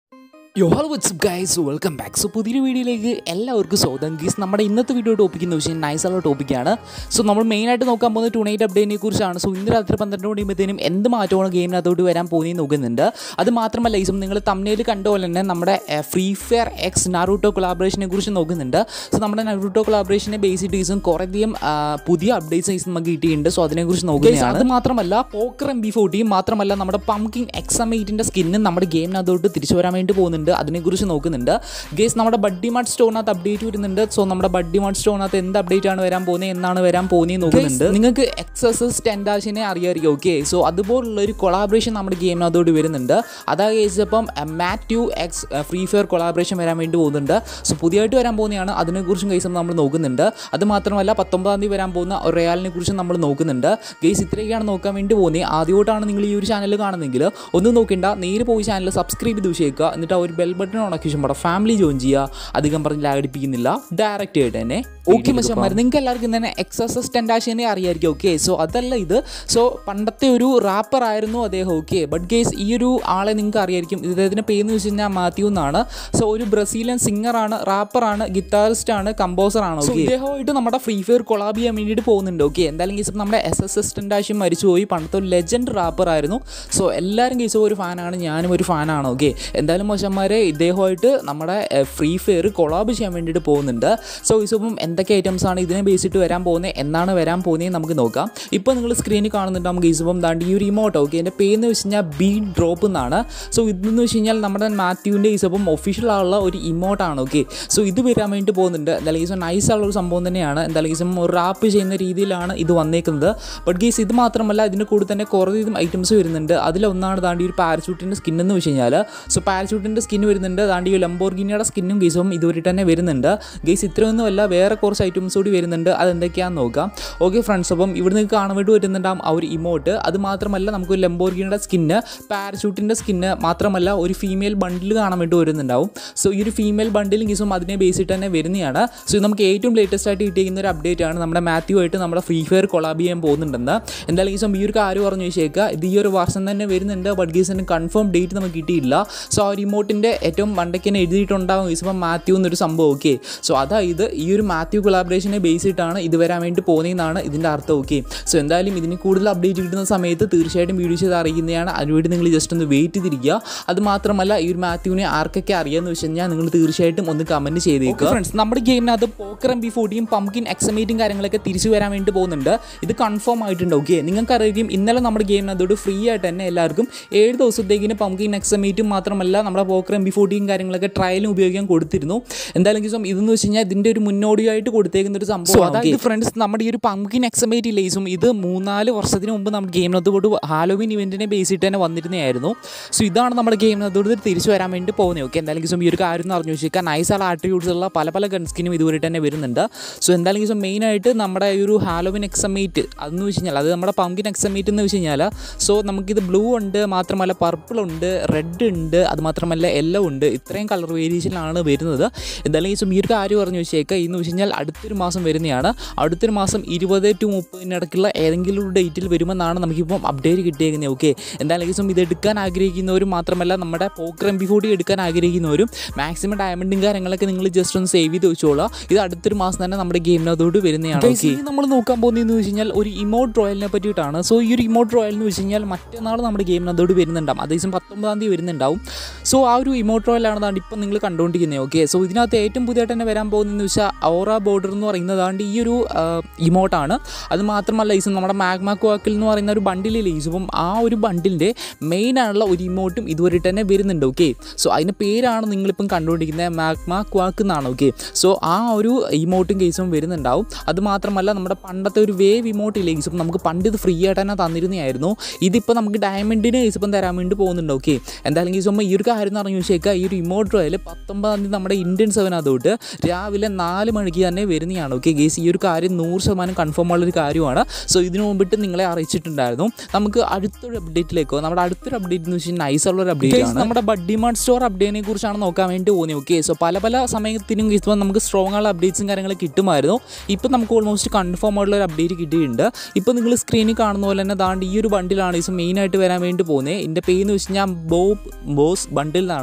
യോ hello what's up guys welcome back so പുതിയൊരു വീഡിയോയിലേക്ക് എല്ലാവർക്കും സ്വാഗതം ഗീസ് നമ്മുടെ ഇന്നത്തെ വീഡിയോ ടോപ്പിക് എന്ന് വെച്ചാൽ നൈസുള്ള ടോപ്പിക്കാണ് സോ നമ്മൾ മെയിനായിട്ട് നോക്കാൻ പോകുന്നത് ടു നൈറ്റ് അപ്ഡേറ്റിനെ കുറിച്ചാണ് സോ ഇന്ന് രാത്രി പന്ത്രണ്ട് മണിയുമ്പോഴത്തേനും എന്ത് മാറ്റമാണ് ഗെയിമിനകത്തോട്ട് വരാൻ പോകുന്നത് നോക്കുന്നുണ്ട് അത് മാത്രമല്ല ഈസും നിങ്ങൾ തമ്മിൽ കണ്ട പോലെ തന്നെ നമ്മുടെ ഫ്രീ ഫയർ എക്സ് നാറൂട്ടോ കൊളാബറേഷനെ കുറിച്ച് നോക്കുന്നുണ്ട് സോ നമ്മുടെ നാറൂട്ടോ കൊളാബറേഷനെ ബേസ് ചെയ്ത് ഈസും കുറേയധികം ആ, പുതിയ അപ്ഡേറ്റ്സ് ഈസ് നമുക്ക് കിട്ടിയിട്ടുണ്ട് സോ അതിനെക്കുറിച്ച് നോക്കുകയാണ് അത് മാത്രമല്ല പോക്കർ എം ബി ഫോർട്ടിയും മാത്രമല്ല നമ്മുടെ പംകിൻ എക്സം എയ്റ്റിൻ്റെ സ്കിന്നും നമ്മുടെ ഗെയിമിനകത്തോട്ട് തിരിച്ചു വരാൻ വേണ്ടി പോകുന്നുണ്ട് അതിനെക്കുറിച്ച് നോക്കുന്നുണ്ട് ഗേസ് നമ്മുടെ ബഡ്ഡി മാർട്ട് സ്റ്റോറിനകത്ത് അപ്ഡേറ്റ് വരുന്നുണ്ട് സോ നമ്മുടെ ബഡ്ഡി മാർട്ട് സ്റ്റോറിനകത്ത് എന്ത് അപ്ഡേറ്റ് ആണ് വരാൻ പോകുന്നത് എന്നാണ് വരാൻ പോകുന്നത് നോക്കുന്നുണ്ട് നിങ്ങൾക്ക് എക്സസസ് ടെൻഡാഷിനെ അറിയാമായിരിക്കും ഓക്കെ സോ അതുപോലുള്ള ഒരു കൊളാബറേഷൻ നമ്മുടെ ഗെയിമിനകത്തോട്ട് വരുന്നുണ്ട് അതാ കേസ് ഇപ്പം മാത്യു എക്സ് ഫ്രീ ഫയർ കൊളാബറേഷൻ വരാൻ വേണ്ടി പോകുന്നുണ്ട് സോ പുതിയതായിട്ട് വരാൻ പോകുന്നതാണ് അതിനെക്കുറിച്ചും കേസ് നമ്മൾ നോക്കുന്നുണ്ട് അത് മാത്രമല്ല പത്തൊമ്പതാം തീയതി വരാൻ പോകുന്ന റയാലിനെ കുറിച്ച് നമ്മൾ നോക്കുന്നുണ്ട് ഗേസ് ഇത്രയൊക്കെയാണ് നോക്കാൻ വേണ്ടി പോകുന്നത് ആദ്യമായിട്ടാണ് നിങ്ങൾ ഈ ഒരു ചാനൽ കാണുന്നതെങ്കിൽ ഒന്നും നോക്കേണ്ട നേരെ പോയി ചാനൽ സബ്സ്ക്രൈബ് ചെയ്ത് വെച്ചേക്കുക എന്നിട്ട് ആ ഒരു ബെൽ ബട്ടൺ ഉണക്കി നമ്മുടെ ഫാമിലി ജോയിൻ ചെയ്യുക അധികം പറഞ്ഞ് ലാഗടിപ്പിക്കുന്നില്ല ഡയറക്റ്റ് ആയിട്ട് തന്നെ ഓക്കെ മച്ചന്മാർ നിങ്ങൾക്ക് എല്ലാവർക്കും തന്നെ എക്സസസ് ടെൻഡാഷിനെ അറിയായിരിക്കും ഓക്കെ സോ അതല്ല ഇത് സോ പണ്ടത്തെ ഒരു റാപ്പർ ആയിരുന്നു അദ്ദേഹം ഓക്കെ ബട്ട് ഗേസ് ഈ ഒരു ആളെ നിങ്ങൾക്ക് അറിയായിരിക്കും ഇദ്ദേഹത്തിൻ്റെ പേരെന്ന് വെച്ച് കഴിഞ്ഞാൽ മാത്യു എന്നാണ് സോ ഒരു ബ്രസീലിയൻ സിംഗറാണ് റാപ്പറാണ് ഗിറ്റാറിസ്റ്റ് ആണ് കമ്പോസർ ആണ് ഓക്കെ ഇദ്ദേഹമായിട്ട് നമ്മുടെ ഫ്രീ ഫയർ കൊളാബ് ചെയ്യാൻ വേണ്ടിയിട്ട് പോകുന്നുണ്ട് ഓക്കെ എന്തായാലും കേസ് നമ്മുടെ എസ് എസ് എസ് ടെൻഡാഷ്യം മരിച്ചുപോയി പണ്ടത്തെ ഒരു ലെജൻഡ് റാപ്പർ ആയിരുന്നു സോ എല്ലാവരും കേസും ഒരു ഫാനാണ് ഞാനും ഒരു ഫാനാണ് ഓക്കെ എന്തായാലും മോശന്മാരെ ഇദ്ദേഹമായിട്ട് നമ്മുടെ ഫ്രീ ഫയർ കൊളാബ് ചെയ്യാൻ വേണ്ടിയിട്ട് പോകുന്നുണ്ട് സോ ഇപ്പം എന്തൊക്കെ ഐറ്റംസ് ആണ് ഇതിനെ ബേസിട്ട് വരാൻ പോകുന്നത് എന്നാണ് വരാൻ പോകുന്നത് നമുക്ക് നോക്കാം ഇപ്പോൾ നിങ്ങൾ സ്ക്രീനിൽ കാണുന്നുണ്ട് നമുക്ക് ഇപ്പം ദാണ്ട് ഈ ഒരു ഇമോട്ട് ഓക്കെ എൻ്റെ പേരെന്ന് വെച്ച് കഴിഞ്ഞാൽ ബീ ഡ്രോപ്പ് എന്നാണ് സോ ഇതെന്ന് വെച്ച് കഴിഞ്ഞാൽ നമ്മുടെ മാത്യുവിൻ്റെ ഇപ്പം ഒഫീഷ്യൽ ആളുള്ള ഒരു ഇമോട്ടാണ് ഓക്കെ സോ ഇത് വരാൻ വേണ്ടി പോകുന്നുണ്ട് എന്തായാലും ഈസം നൈസ് ഉള്ള ഒരു സംഭവം തന്നെയാണ് എന്തായാലും ഈസം ഒരു റാപ്പ് ചെയ്യുന്ന രീതിയിലാണ് ഇത് വന്നേക്കുന്നത് ബട്ട് ഗീസ് ഇത് മാത്രമല്ല ഇതിൻ്റെ കൂടെ തന്നെ കുറേയധികം ഐറ്റംസ് വരുന്നുണ്ട് അതിലൊന്നാണ് താണ്ടി ഒരു പാരച്യൂട്ടിൻ്റെ സ്കിൻ എന്ന് വെച്ച് കഴിഞ്ഞാൽ സോ പാരച്യൂട്ടിൻ്റെ സ്കിൻ വരുന്നുണ്ട് താണ്ടി ഈ ലംബോർഗിനിയുടെ സ്കിന്നും ഗീസും ഇതുവരെ തന്നെ വരുന്നുണ്ട് ഗീസ് ഇത്രയൊന്നുമല്ല വേറെ കുറച്ച് ഐറ്റംസ് കൂടി വരുന്നുണ്ട് അതെന്തൊക്കെയാണെന്ന് നോക്കാം ഓക്കെ ഫ്രണ്ട്സ് അപ്പം ഇവിടെ നിന്ന് കാണാൻ വേണ്ടി വരുന്നുണ്ടാവും ആ ഒരു ഇമോട്ട് അത് മാത്രമല്ല നമുക്ക് ഒരു ലംബോർഗിനിയുടെ സ്കിന്ന് പാരച്യൂട്ടിൻ്റെ സ്കിന്ന് മാത്രമല്ല ഒരു ഫീമെയിൽ ബണ്ടിൽ കാണാൻ വേണ്ടി വരുന്നുണ്ടാവും സോ ഈ ഒരു ഫീമെയിൽ ബണ്ടിൽ ഗീസും അതിനെ ബേസിട്ട് തന്നെ വരുന്നതാണ് സോ ഇത് നമുക്ക് ഏറ്റവും ലേറ്റസ്റ്റ് ആയിട്ട് കിട്ടിയിരിക്കുന്ന ഒരു അപ്ഡേറ്റ് ആണ് നമ്മുടെ മാത്യു ആയിട്ട് നമ്മുടെ ഫ്രീ ഫയർ കൊളാബ് ചെയ്യാൻ പോകുന്നുണ്ടെന്ന് എന്തായാലും ഗീസും ഈ ഒരു കാര്യം പറഞ്ഞു വെച്ചേക്കുക ഇത് ഈ ഒരു വർഷം തന്നെ വരുന്നുണ്ട് ബട്ട് ഗീസിന് കൺഫേം ഡേറ്റ് നമുക്ക് കിട്ടിയില്ല സോ ആ റിമോട്ടിൻ്റെ ഏറ്റവും മണ്ടയ്ക്ക് തന്നെ എഴുതിയിട്ടുണ്ടാവും ഗീസ് ഇപ്പം മാത്യു എന്നൊരു സംഭവം ഓക്കെ സോ അതായത് ഈ ഒരു മാത്യു കൊളാബറേഷനെ ബേസ് ചെയ്തിട്ടാണ് ഇത് വരാൻ വേണ്ടി പോകുന്നതെന്നാണ് ഇതിൻ്റെ അർത്ഥം ഓക്കെ സോ എന്തായാലും ഇതിന് കൂടുതൽ അപ്ഡേറ്റ് കിട്ടുന്ന സമയത്ത് തീർച്ചയായിട്ടും വീഡിയോ ചെയ്ത് അറിയിക്കുന്നതാണ് അതിനുവേണ്ടി നിങ്ങൾ ജസ്റ്റ് ഒന്ന് വെയിറ്റ് ചെയ്തിരിക്കുക അത് മാത്രമല്ല ഈ ഒരു മാത്യുവിനെ ആർക്കൊക്കെ അറിയാമെന്ന് വെച്ച് കഴിഞ്ഞാൽ നിങ്ങൾ തീർച്ചയായിട്ടും ഒന്ന് കമൻറ്റ് ചെയ്തേക്കുക ഫ്രണ്ട്സ് നമ്മുടെ ഗെയിമിനകത്ത് poker M P forty pumpkin എക്സമേറ്റും കാര്യങ്ങളൊക്കെ തിരിച്ചു വരാൻ വേണ്ടി പോകുന്നുണ്ട് ഇത് കൺഫേം ആയിട്ടുണ്ട് ഓക്കെ നിങ്ങൾക്ക് അറിയാം ഇന്നലെ നമ്മുടെ ഗെയിമിനകത്തോട് ഫ്രീ ആയിട്ട് തന്നെ എല്ലാവർക്കും ഏഴ് ദിവസത്തേക്കിന് പംകിൻ എക്സമേറ്റും മാത്രമല്ല നമ്മുടെ പോക്കർ എം ബി ഫോർട്ടിയും കാര്യങ്ങളൊക്കെ ട്രയലും ഉപയോഗിക്കാൻ കൊടുത്തിരുന്നു എന്തായാലും ഗീസം ഇതെന്ന് വെച്ച് കഴിഞ്ഞാൽ ഇതിൻ്റെ ഒരു മുന്നോടിയായിട്ട് കൊടുത്തേക്കുന്ന ഒരു സംഭവം അതായത് ഫ്രണ്ട്സ് നമ്മുടെ ഈ ഒരു പംകിൻ എക്സമേറ്റ് ലേസും ഇത് മൂന്നാല് വർഷത്തിന് മുമ്പ് നമ്മുടെ ഗെയിമിനകത്തോട് ഹാലോവിൻ ഇവൻറ്റിനെ ബേസ് ചെയ്തിട്ട് തന്നെ വന്നിരുന്നതായിരുന്നു സോ ഇതാണ് നമ്മുടെ ഗെയിമിനകത്തോട് തിരിച്ചു വരാൻ വേണ്ടി പോകുന്നത് ഓക്കെ എന്തായാലും ഗീസം ഈ ഒരു കാര്യം ഒന്ന് അറിഞ്ഞു വെച്ചേക്കാം നൈസ് ആൾ ആട്രിബ്യൂട്ട്സ് ഉള്ള പല പല ഗൺസ്കിനും ഇതുവരെ തന്നെ വരുന്നുണ്ട് സോ എന്തായാലും ഗീസം മെയിനായിട്ട് നമ്മുടെ ഈ ഒരു ഹാലോവിൻ എക്സമേറ്റ് അതെന്ന് വെച്ച് കഴിഞ്ഞാൽ അത് നമ്മുടെ പംകിൻ എക്സമേറ്റ് എന്ന് വെച്ച് കഴിഞ്ഞാൽ സോ നമുക്കിത് ബ്ലൂ ഉണ്ട് മാത്രമല്ല പർപ്പിൾ ഉണ്ട് റെഡ് ഉണ്ട് അത് മാത്രമല്ല യെല്ലോ ഉണ്ട് ഇത്രയും കളർ വേരിയേഷനിലാണ് വരുന്നത് എന്തായാലും ഗീസം ഈ ഒരു കാര്യം പറഞ്ഞു വെച്ചേക്കാം ഇന്ന് വെച്ച് കഴിഞ്ഞാൽ അടുത്തൊരു മാസം വരുന്നതാണ് അടുത്തൊരു മാസം ഇരുപത് ടു മുപ്പതിനിടയ്ക്കുള്ള ഏതെങ്കിലും ഒരു ഡേറ്റിൽ വരുമെന്നാണ് നമുക്കിപ്പം അപ്ഡേറ്റ് കിട്ടിയേക്കുന്നത് ഓക്കെ എന്തായാലും ഗീസം ഇത് എടുക്കാൻ ആഗ്രഹിക്കുന്നവരും മാത്രമല്ല നമ്മുടെ പോക്കർ എം ബി ഫോർട്ടി എടുക്കാൻ ആഗ്രഹിക്കുന്നവരും മാക്സിമം ഡയമണ്ടും കാര്യങ്ങളൊക്കെ നിങ്ങൾ ജസ്റ്റ് ഒന്ന് സേവ് ചെയ്ത് വെച്ചോളാം ഇത് അടുത്തൊരു മാസം തന്നെ നമ്മുടെ ഗെയിമിനകത്തോട് വരുന്നതാണ് ഓക്കെ നമ്മൾ നോക്കാൻ പോകുന്നതെന്ന് വെച്ച് കഴിഞ്ഞാൽ ഒരു ഇമോട്ട് റോയലിനെ പറ്റിയിട്ടാണ് സോ ഈ ഒരു ഇമോട്ട് റോയൽ എന്ന് വെച്ച് കഴിഞ്ഞാൽ മറ്റന്നാൾ നമ്മുടെ ഗെയിമിനകത്തോട് വരുന്നുണ്ടാവും അത് ദിവസം പത്തൊമ്പതാം തീയതി വരുന്നുണ്ടാവും സോ ആ ഒരു ഇമോട്ട് റോയലാണ് ദാണ്ട് ഇപ്പം നിങ്ങൾ കണ്ടുകൊണ്ടിരിക്കുന്നത് ഓക്കെ സോ ഇതിനകത്ത് ഏറ്റവും പുതിയതായിട്ട് തന്നെ വരാൻ പോകുന്നതെന്ന് വെച്ചാൽ ഔറ ബോർഡർ എന്ന് പറയുന്നതാണ്ട് ഈ ഒരു ഇമോട്ടാണ് അത് മാത്രമല്ല ഈസും നമ്മുടെ മാഗ്മ ക്വാക്കിൽ എന്ന് പറയുന്ന ഒരു ബണ്ടിലില്ലേ ഈസും ആ ഒരു ബണ്ടിലിൻ്റെ മെയിൻ ആണുള്ള ഒരു ഇമോട്ടും ഇതുവരെ തന്നെ വരുന്നുണ്ട് ഓക്കെ സോ അതിൻ്റെ പേരാണ് നിങ്ങളിപ്പം കണ്ടുകൊണ്ടിരിക്കുന്നത് മാഗ്മ ക്വാക്ക് എന്നാണ് ഓക്കെ സോ ആ ഒരു ഇമോട്ടും കേസും വരുന്നുണ്ടാവും അത് മാത്രമല്ല നമ്മുടെ പണ്ടത്തെ ഒരു വേവ് ഇമോട്ട് ഇല്ലേ കേസും നമുക്ക് പണ്ട് ഇത് ഫ്രീ ആയിട്ട് തന്നെ തന്നിരുന്നതായിരുന്നു ഇതിപ്പോൾ നമുക്ക് ഡയമണ്ടിന് കേസിപ്പം തരാൻ വേണ്ടി പോകുന്നുണ്ട് ഓക്കെ എന്തായാലും കേസുമ്പോൾ ഈ ഒരു കാര്യം എന്ന് പറഞ്ഞു വെച്ചേക്കാം ഈ ഒരു ഇമോട്ട് റോയൽ പത്തൊമ്പതാം തീയതി നമ്മുടെ ഇന്ത്യൻ സെവനകത്തോട്ട് രാവിലെ നാല് മണിക്ക് തന്നെ വരുന്നതാണ് ഓക്കെ ഗേസ് ഈ ഒരു കാര്യം നൂറ് ശതമാനം കൺഫേം ഉള്ളൊരു കാര്യമാണ് സോ ഇതിനു മുമ്പിട്ട് നിങ്ങളെ അറിയിച്ചിട്ടുണ്ടായിരുന്നു നമുക്ക് അടുത്തൊരു അപ്ഡേറ്റിലേക്കോ നമ്മുടെ അടുത്തൊരു അപ്ഡേറ്റ് എന്ന് വെച്ചാൽ നൈസ് ഉള്ള ഒരു അപ്ഡേറ്റ് ആണ് നമ്മുടെ ബഡ്ഡിമാർട്ട് സ്റ്റോർ അപ്ഡേറ്റിനെ കുറിച്ചാണ് നോക്കാൻ വേണ്ടി പോകുന്നത് ഓക്കെ സോ പല പല സമയത്തിനും ഇപ്പോൾ നമുക്ക് സ്ട്രോങ് ആയുള്ള അപ്ഡേറ്റ്സും കാര്യങ്ങളും കിട്ടുമായിരുന്നു ഇപ്പം നമുക്ക് ഓൾമോസ്റ്റ് കൺഫേം ആയിട്ടുള്ള ഒരു അപ്ഡേറ്റ് കിട്ടിയിട്ടുണ്ട് ഇപ്പോൾ നിങ്ങൾ സ്ക്രീനിൽ കാണുന്ന പോലെ തന്നെ ദാണ്ട് ഈ ഒരു ബണ്ടിലാണ് ഇത് മെയിനായിട്ട് വരാൻ വേണ്ടി പോകുന്നത് എൻ്റെ പേര് എന്ന് വെച്ച് കഴിഞ്ഞാൽ ബോബ് ബോസ് ബണ്ടിൽ എന്നാണ്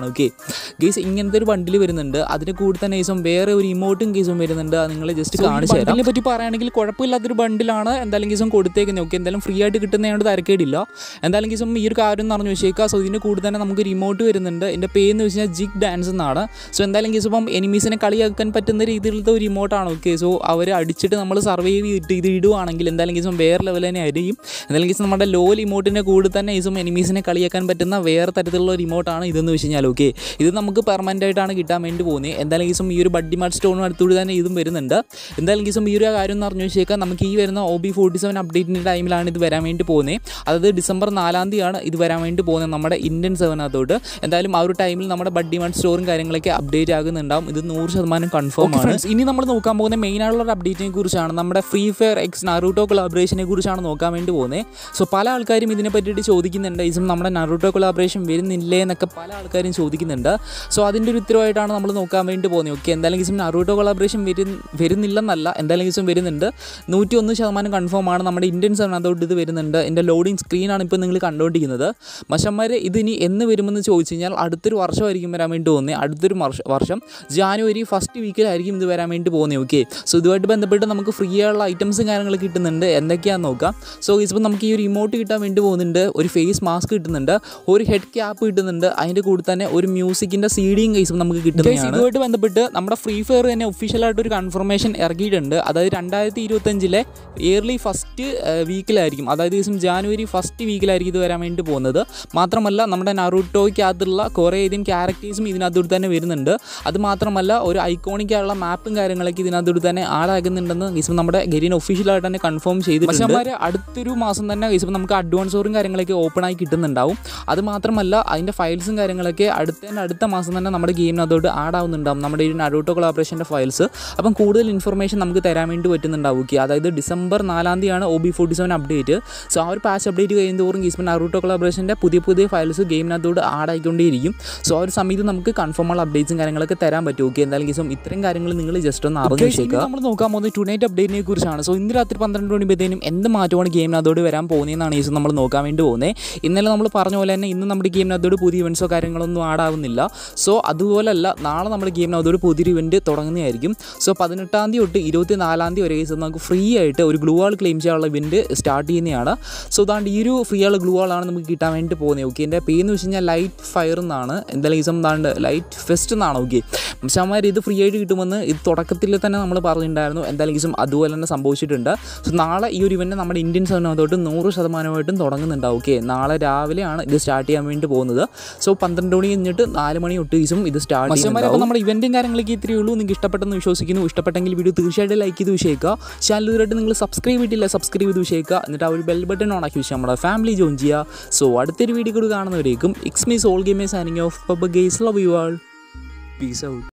ആണ് ഓക്കെ ഗേസ് ഇങ്ങനത്തെ ഒരു ബണ്ടിൽ വരുന്നുണ്ട് അതിന് കൂടി തന്നെ ഗേസും വേറെ ഒരു ഇമോട്ടും കേസും വരുന്നുണ്ട് അത് നിങ്ങൾ ജസ്റ്റ് കാണിച്ചു തരാം ഇതിനെ പറ്റി പറയുകയാണെങ്കിൽ കുഴപ്പമില്ലാത്തൊരു ബണ്ടിലാണ് എന്തായാലും കേസും കൊടുത്തേക്കുന്നത് ഓക്കെ എന്തായാലും ഫ്രീ ആയിട്ട് കിട്ടുന്നതുകൊണ്ട് തരക്കേടില്ല എന്തായാലും കേസും ഈ ഒരു കാര്യം എന്ന് പറഞ്ഞു വെച്ചേക്കുക സോ ഇതിന് കൂടി തന്നെ നമുക്ക് റിമോട്ട് വരുന്നുണ്ട് എൻ്റെ പേര് എന്ന് വെച്ച് കഴിഞ്ഞാൽ ജിഗ് ഡാൻസ് എന്നാണ് സോ എന്തായാലും കേസ് ഇപ്പം എനിമീസിനെ കളിയാക്കാൻ പറ്റുന്ന രീതിയിലത്തെ ഒരു റിമോട്ടാണ് ഓക്കെ സോ അവർ അടിച്ചിട്ട് നമ്മൾ സർവൈവ് ചെയ്തിട്ട് ഇത് ഇടുവാണെങ്കിൽ എന്തായാലും കേസും വേറെ ലെവൽ തന്നെ ആയിരിക്കും എന്തായാലും കേസ് നമ്മുടെ ലോ ഇമോട്ടിൻ്റെ കൂടെ തന്നെ കേസും എനിമീസിനെ കളിയാക്കാൻ പറ്റുന്ന വേറെ തരത്തിലുള്ള റിമോട്ടാണ് ഇതെന്ന് വെച്ച് കഴിഞ്ഞാൽ ഓക്കെ ഇത് നമുക്ക് പെർമനൻ്റ് ആയിട്ടാണ് കിട്ടാൻ വേണ്ടി പോകുന്നത് എന്തായാലും കേസും ഈ ഒരു ബഡ്ഡി മാർട്ട് സ്റ്റോണും അടുത്തുകൂടി തന്നെ ഇതും വരുന്നുണ്ട് എന്തായാലും കേസും ഈ ഒരു കാര്യം എന്ന് പറഞ്ഞു വെച്ചേക്കാം നമുക്ക് ഈ വരുന്ന ഒ ബി ഫോർട്ടി സെവൻ അപ്ഡേറ്റിൻ്റെ ടൈമിലാണ് ഇത് വരാൻ വേണ്ടി പോകുന്നത് അതായത് ഡിസംബർ നാലാം തീയതിയാണ് ഇത് വരാൻ വേണ്ടി പോകുന്നത് നമ്മുടെ ഇന്ത്യൻ സെവനകത്തോട്ട് എന്തായാലും ആ ഒരു ടൈമിൽ നമ്മുടെ ബഡ്ഡി മാർട്ട് സ്റ്റോറും കാര്യങ്ങളൊക്കെ അപ്ഡേറ്റ് ആകുന്നുണ്ടാവും ഇത് നൂറ് ശതമാനം കൺഫേം ആണ് ഇനി നമ്മൾ നോക്കാൻ പോകുന്ന മെയിൻ ആയിട്ടുള്ള ഒരു അപ്ഡേറ്റിനെ കുറിച്ചാണ് നമ്മുടെ ഫ്രീ ഫയർ എക്സ് നറൂട്ടോ കൊളാബറേഷനെ കുറിച്ചാണ് നോക്കാൻ വേണ്ടി പോകുന്നത് സോ പല ആൾക്കാരും ഇതിനെ പറ്റിയിട്ട് ചോദിക്കുന്നുണ്ട് ഇസും നമ്മുടെ നറൂട്ടോ കൊളാബറേഷൻ വരുന്നില്ലേ എന്നൊക്കെ പല ആൾക്കാരും ചോദിക്കുന്നുണ്ട് സോ അതിൻ്റെ ഒരു ഉത്തരവായിട്ടാണ് നമ്മൾ നോക്കാൻ വേണ്ടി പോകുന്നത് ഓക്കെ എന്തായാലും ഇസും നറൂട്ടോ കൊളാബറേഷൻ വരും വരുന്നില്ലെന്നല്ല എന്തായാലും ഇസും വരുന്നുണ്ട് നൂറ്റി ഒന്ന് ശതമാനം കൺഫേം ആണ് നമ്മുടെ ഇന്ത്യൻ സെവനകത്തോട്ട് ഇത് വരുന്നുണ്ട് എൻ്റെ ലോഡിങ് സ്ക്രീനാണ് ഇപ്പോൾ നിങ്ങൾ കണ്ടുകൊണ്ടിരിക്കുന്നത് മഷന്മാർ ഇത് ഇനി എന്ന് വരുമെന്ന് ചോദിച്ചു കഴിഞ്ഞാൽ അടുത്തൊരു വർഷമായിരിക്കും വരാൻ വേണ്ടി പോകുന്നത് അടുത്തൊരു വർഷ- വർഷം ജാനുവരി ഫസ്റ്റ് വീക്കിലായിരിക്കും ഇത് വരാൻ വേണ്ടി പോകുന്നത് ഓക്കെ സോ ഇതുമായിട്ട് ബന്ധപ്പെട്ട് നമുക്ക് ഫ്രീ ആയുള്ള ഐറ്റംസും കാര്യങ്ങളൊക്കെ കിട്ടുന്നുണ്ട് എന്തൊക്കെയാണെന്ന് നോക്കാം സോ ഇപ്പോൾ നമുക്ക് ഈ ഒരു ഇമോട്ട് കിട്ടാൻ വേണ്ടി പോകുന്നുണ്ട് ഒരു ഫേസ് മാസ്ക് കിട്ടുന്നുണ്ട് ഒരു ഹെഡ് ക്യാപ്പ് കിട്ടുന്നുണ്ട് അതിൻ്റെ കൂടെ തന്നെ ഒരു മ്യൂസിക്കിൻ്റെ സി ഡിയും കേസും നമുക്ക് കിട്ടുന്നതാണ് ഇതുമായിട്ട് ബന്ധപ്പെട്ട് നമ്മുടെ ഫ്രീ ഫയർ തന്നെ ഒഫീഷ്യലായിട്ട് ഒരു കൺഫർമേഷൻ ഇറക്കിയിട്ടുണ്ട് അതായത് രണ്ടായിരത്തി ഇരുപത്തഞ്ചിലെ ഇയർലി ഫസ്റ്റ് വീക്കിലായിരിക്കും അതായത് ദിവസം ജാനുവരി ഫസ്റ്റ് വീക്കിലായിരിക്കും ഇത് വരാൻ വേണ്ടി പോകുന്നത് മാത്രമല്ല നമ്മുടെ നറൂട്ടോയ്ക്കകത്തുള്ള കുറേയധികം ക്യാരക്ടേഴ്സും ഇതിനകത്തൂടെ തന്നെ വരുന്നുണ്ട് അത് മാത്രമല്ല ഒരു ഐക്കോണിക് ആയുള്ള മാപ്പും കാര്യങ്ങളൊക്കെ ഇതിനകത്തൂടെ തന്നെ ആഡാകുന്നുണ്ടെന്ന് ഗീസം നമ്മുടെ ഗരീൻ ഒഫീഷ്യലായിട്ട് തന്നെ കൺഫേം ചെയ്തിട്ടുണ്ട് പക്ഷേ അടുത്തൊരു മാസം തന്നെ ഗീസം നമുക്ക് അഡ്വാൻസോറും കാര്യങ്ങളൊക്കെ ഓപ്പൺ ആയി കിട്ടുന്നുണ്ടാവും അത് മാത്രമല്ല അതിൻ്റെ ഫയൽസും കാര്യങ്ങളൊക്കെ അടുത്തതിൻ്റെ അടുത്ത മാസം തന്നെ നമ്മുടെ ഗെയിമിനകത്തോട്ട് ആഡ് ആവുന്നുണ്ടാവും നമ്മുടെ ഈ നറൂട്ടോ കൊളാബറേഷൻ്റെ ഫയൽസ് അപ്പം കൂടുതൽ ഇൻഫർമേഷൻ നമുക്ക് തരാൻ വേണ്ടി പറ്റുന്നുണ്ടാവും ഓക്കെ അതായത് ഡിസംബർ നാലാം തീയതിയാണ് O B forty seven update so ആ ഒരു പാച്ച് അപ്ഡേറ്റ് കഴിയുന്നതോറും ഗീസ്മൻ നറൂട്ടോ കൊളാബറേഷൻ്റെ പുതിയ പുതിയ ഫയൽസ് ഗെയിമിനകത്തോട് ആഡ് ആയിക്കൊണ്ടേയിരിക്കും സോ ആ ഒരു സമയത്ത് നമുക്ക് കൺഫേം ഉള്ള അപ്ഡേറ്റ്സും കാര്യങ്ങളൊക്കെ തരാൻ പറ്റും ഓക്കെ എന്തായാലും ഗീസും ഇത്രയും കാര്യങ്ങൾ നിങ്ങൾ ജസ്റ്റ് ഒന്ന് അറിഞ്ഞു വെച്ചേക്കുക നമ്മൾ നോക്കാൻ പോകുന്നത് ടു നൈറ്റ് അപ്ഡേറ്റിനെ കുറിച്ചാണ് സോ ഇന്ന് രാത്രി പന്ത്രണ്ട് മണിമ്പത്തേനും എന്ത് മാറ്റമാണ് ഗെയിമിനകത്തോട് വരാൻ പോകുന്നതെന്നാണ് ഈസ് നമ്മൾ നോക്കാൻ വേണ്ടി പോകുന്നത് ഇന്നലെ നമ്മൾ പറഞ്ഞ പോലെ തന്നെ ഇന്ന് നമ്മുടെ ഗെയിമിനകത്തോട് പുതിയ ഇവൻസോ കാര്യങ്ങളൊന്നും ആഡ് ആവുന്നില്ല സോ അതുപോലല്ല നാളെ നമ്മുടെ ഗെയിമിനകത്തോട് പുതിയൊരു ഇവൻറ്റ് തുടങ്ങുന്നതായിരിക്കും സോ പതിനെട്ടാം തീയതി തൊട്ട് ഇരുപത്തി നാലാം തീയതി വരെ ദിവസം നമുക്ക് ഫ്രീ ആയിട്ട് ഒരു ഗ്ലൂ ആൾ ക്ലെയിം ചെയ്യാനുള്ള ഇവൻറ്റ് സ്റ്റാർട്ട് ചെയ്യുന്നതാണ് സോ അതാണ്ട് ഈ ഒരു ഫ്രീ ആൾ ഗ്ലൂ ആളാണ് നമുക്ക് കിട്ടാൻ വേണ്ടി പോകുന്നത് ഓക്കെ എൻ്റെ പേര് എന്ന് വെച്ച് കഴിഞ്ഞാൽ ലൈറ്റ് ഫയർ എന്നാണ് എന്തായാലും ദിവസം എന്താണ്ട് ലൈറ്റ് ഫെസ്റ്റ് എന്നാണ് ഓക്കെ പക്ഷേ ഇത് ഫ്രീ ആയിട്ട് കിട്ടുമെന്ന് ഇത് തുടക്കത്തിൽ തന്നെ നമ്മൾ പറഞ്ഞിട്ടുണ്ടായിരുന്നു എന്തായാലും ദിവസം അതുപോലെ തന്നെ സംഭവിച്ചിട്ടുണ്ട് സോ നാളെ ഈ ഒരു ഇവൻറ്റ് നമ്മുടെ ഇന്ത്യൻ സെവനകത്തോട്ട് നൂറ് ശതമാനമായിട്ടും തുടങ്ങുന്നുണ്ട് ഓക്കെ നാളെ രാവിലെയാണ് ഇത് സ്റ്റാർട്ട് ചെയ്യാൻ വേണ്ടി പോകുന്നത് സോ പന്ത്രണ്ട് മണി കഴിഞ്ഞിട്ട് നാല് മണി തൊട്ട് ദിവസം ഇത് സ്റ്റാർട്ട് ചെയ്യുന്നത് അപ്പോൾ നമ്മുടെ ഇവൻറ്റും കാര്യങ്ങളൊക്കെ ഇത്രയേ ഉള്ളൂ നിങ്ങൾക്ക് ഇഷ്ടപ്പെട്ടെന്ന് വിശ്വസിക്കുന്നു ഇഷ്ടപ്പെട്ടെങ്കിൽ വീഡിയോ തീർച്ചയായിട്ടും ലൈക്ക് ചെയ്ത് വിഷയിക്കുക ചാനൽ ഇതുവരെയായിട്ട് നിങ്ങൾ സബ്സ്ക്രൈബ് ചെയ്തിട്ടില്ല സബ്സ്ക്രൈബ് ചെയ്ത് വിഷയിക്കുക എന്നിട്ട് ആ ഒരു ബെൽ ബട്ടൺ ഓൺ ആക്കി വെച്ചാൽ നമ്മുടെ ഫാമിലി ജോയിൻ ചെയ്യുക സോ അടുത്തൊരു വീഡിയോ കൂടി കാണുന്നവരേക്കും it's me Soul gamer signing off guys love you all peace out